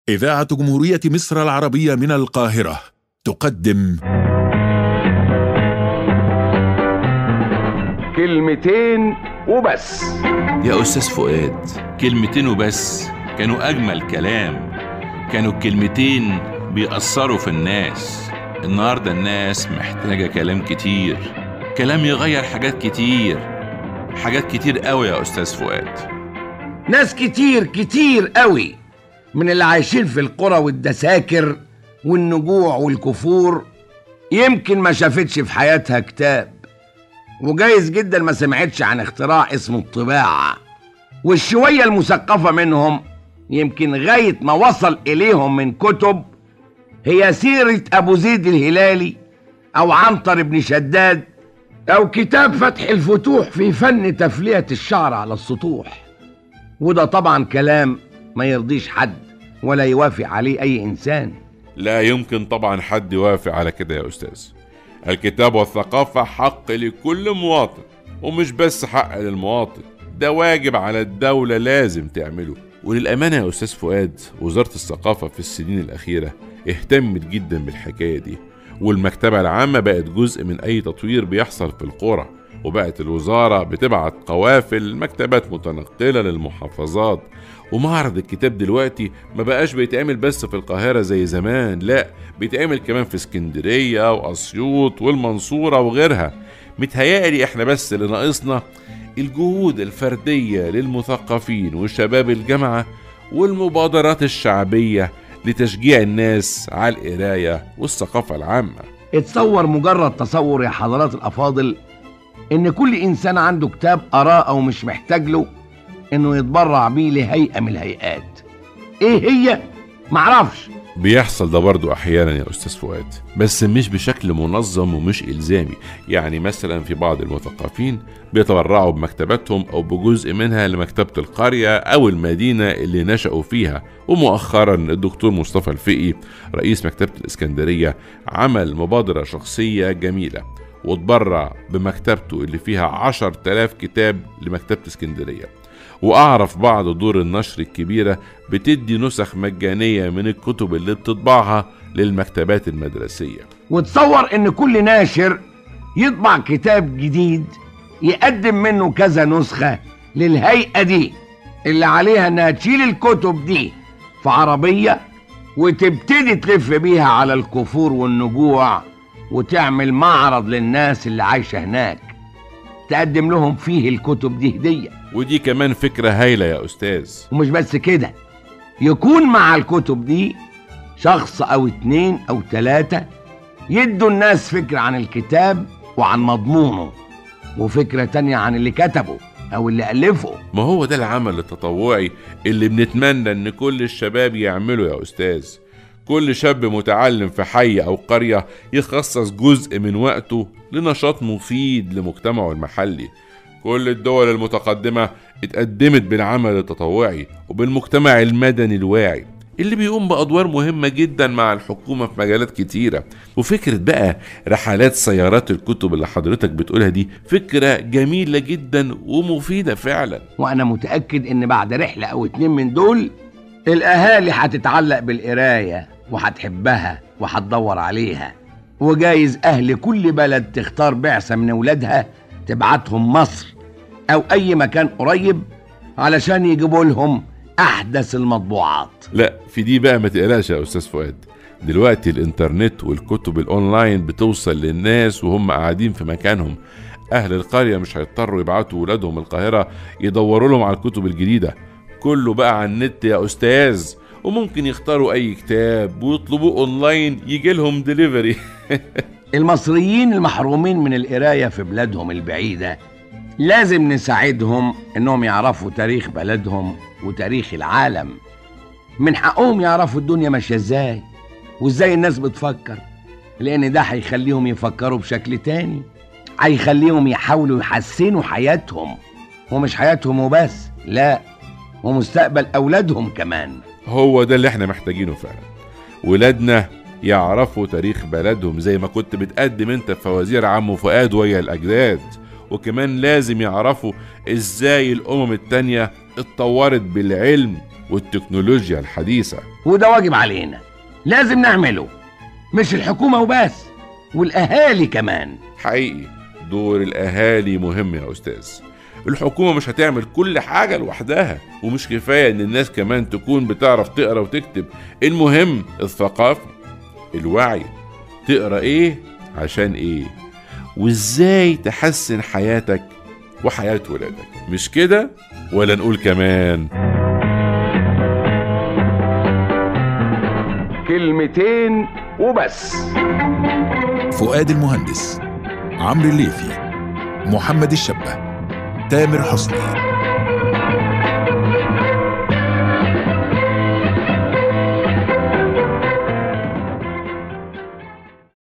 إذاعة جمهورية مصر العربية من القاهرة تقدم كلمتين وبس يا أستاذ فؤاد كلمتين وبس كانوا أجمل كلام كانوا الكلمتين بيأثروا في الناس النهاردة الناس محتاجة كلام كتير كلام يغير حاجات كتير حاجات كتير قوي يا أستاذ فؤاد ناس كتير كتير قوي من اللي عايشين في القرى والدساكر والنجوع والكفور يمكن ما شافتش في حياتها كتاب وجايز جدا ما سمعتش عن اختراع اسمه الطباعة والشوية المثقفة منهم يمكن غاية ما وصل إليهم من كتب هي سيرة أبو زيد الهلالي أو عنتر بن شداد أو كتاب فتح الفتوح في فن تفلية الشعر على السطوح وده طبعا كلام ما يرضيش حد ولا يوافق عليه أي إنسان لا يمكن طبعا حد يوافق على كده يا أستاذ الكتاب والثقافة حق لكل مواطن ومش بس حق للمواطن ده واجب على الدولة لازم تعمله وللأمانة يا أستاذ فؤاد وزارة الثقافة في السنين الأخيرة اهتمت جدا بالحكاية دي والمكتبة العامة بقت جزء من أي تطوير بيحصل في القرى وبقت الوزارة بتبعت قوافل مكتبات متنقلة للمحافظات ومعرض الكتاب دلوقتي ما بقاش بيتعمل بس في القاهرة زي زمان لا بيتعمل كمان في اسكندرية وأسيوط والمنصورة وغيرها متهيألي احنا بس اللي ناقصنا الجهود الفردية للمثقفين وشباب الجامعة والمبادرات الشعبية لتشجيع الناس على القراية والثقافة العامة اتصور مجرد تصور يا حضرات الأفاضل إن كل إنسان عنده كتاب قراه أو مش محتاج له إنه يتبرع بيه لهيئة من الهيئات إيه هي؟ معرفش بيحصل ده برضو احيانا يا استاذ فؤاد بس مش بشكل منظم ومش الزامي يعني مثلا في بعض المثقفين بيتبرعوا بمكتباتهم او بجزء منها لمكتبه القريه او المدينه اللي نشأوا فيها ومؤخرا الدكتور مصطفى الفقي رئيس مكتبه الاسكندريه عمل مبادره شخصيه جميله وتبرع بمكتبته اللي فيها عشر تلاف كتاب لمكتبة اسكندرية وأعرف بعض دور النشر الكبيرة بتدي نسخ مجانية من الكتب اللي بتطبعها للمكتبات المدرسية وتصور إن كل ناشر يطبع كتاب جديد يقدم منه كذا نسخة للهيئة دي اللي عليها إنها تشيل الكتب دي في عربية وتبتدي تلف بيها على الكفور والنجوع وتعمل معرض للناس اللي عايشة هناك تقدم لهم فيه الكتب دي هدية ودي كمان فكرة هايلة يا أستاذ ومش بس كده يكون مع الكتب دي شخص أو اتنين أو تلاتة يدوا الناس فكرة عن الكتاب وعن مضمونه وفكرة تانية عن اللي كتبه أو اللي ألفه ما هو ده العمل التطوعي اللي بنتمنى إن كل الشباب يعمله يا أستاذ كل شاب متعلم في حي أو قرية يخصص جزء من وقته لنشاط مفيد لمجتمعه المحلي كل الدول المتقدمة اتقدمت بالعمل التطوعي وبالمجتمع المدني الواعي اللي بيقوم بأدوار مهمة جدا مع الحكومة في مجالات كتيرة وفكرة بقى رحلات سيارات الكتب اللي حضرتك بتقولها دي فكرة جميلة جدا ومفيدة فعلا وأنا متأكد إن بعد رحلة أو اتنين من دول الأهالي هتتعلق بالقراية وهتحبها وهتدور عليها وجايز أهل كل بلد تختار بعثة من أولادها تبعتهم مصر أو أي مكان قريب علشان يجيبوا لهم أحدث المطبوعات لا في دي بقى ما تقلقش يا أستاذ فؤاد دلوقتي الإنترنت والكتب الأونلاين بتوصل للناس وهم قاعدين في مكانهم أهل القرية مش هيضطروا يبعتوا ولادهم القاهرة يدوروا لهم على الكتب الجديدة كله بقى على النت يا أستاذ وممكن يختاروا أي كتاب ويطلبوه أونلاين يجي لهم دليفري المصريين المحرومين من القراية في بلادهم البعيدة لازم نساعدهم إنهم يعرفوا تاريخ بلدهم وتاريخ العالم من حقهم يعرفوا الدنيا ماشية إزاي وإزاي الناس بتفكر لأن ده هيخليهم يفكروا بشكل تاني هيخليهم يحاولوا يحسنوا حياتهم ومش حياتهم وبس لا ومستقبل أولادهم كمان هو ده اللي احنا محتاجينه فعلا ولادنا يعرفوا تاريخ بلدهم زي ما كنت بتقدم انت في فوازير عمو فؤاد ويا الاجداد وكمان لازم يعرفوا ازاي الامم التانية اتطورت بالعلم والتكنولوجيا الحديثة وده واجب علينا لازم نعمله مش الحكومة وبس والأهالي كمان حقيقي دور الأهالي مهم يا أستاذ الحكومة مش هتعمل كل حاجة لوحدها ومش كفاية إن الناس كمان تكون بتعرف تقرا وتكتب المهم الثقافة الوعي تقرا إيه عشان إيه وإزاي تحسن حياتك وحياة ولادك مش كده ولا نقول كمان كلمتين وبس فؤاد المهندس عمرو الليثي محمد الشبه تامر حسني